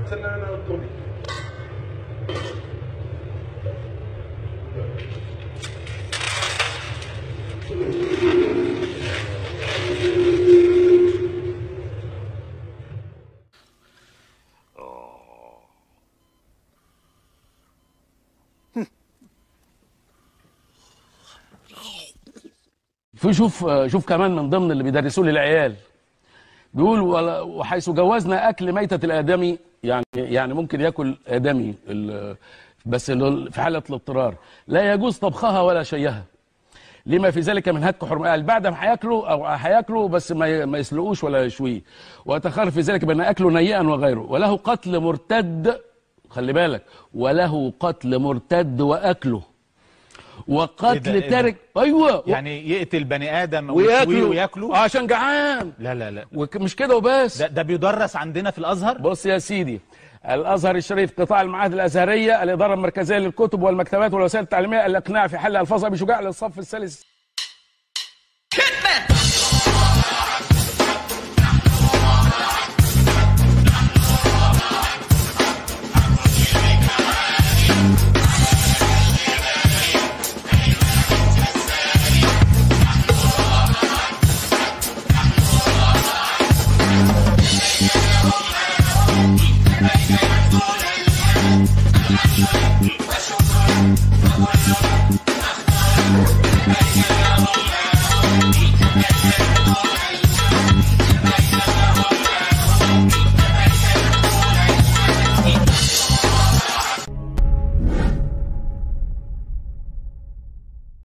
مثلنا انا وتوني في شوف شوف كمان من ضمن اللي بيدرسوه للعيال بيقول ولا- وحيث جوزنا اكل ميته الادمي يعني يعني ممكن ياكل ادمي ال- بس ال- في حاله الاضطرار لا يجوز طبخها ولا شيها لما في ذلك من هتك حرمه قال بعد ما هياكلوا او هياكلوا بس ما ي- ما يسلقوش ولا يشويه ويتخرف في ذلك بان اكله نيئا وغيره وله قتل مرتد خلي بالك وله قتل مرتد واكله إيه ده- وقتل إيه ده؟ تارك ايوه يعني يقتل بني ادم ويشويه وياكله وياكله عشان جعان لا لا لا ومش كده وبس ده, ده بيدرس عندنا في الازهر بص يا سيدي الازهر الشريف قطاع المعاهد الازهريه الاداره المركزيه للكتب والمكتبات والوسائل التعليميه الاقناع في حل الفاظ ابي شجاع للصف الثالث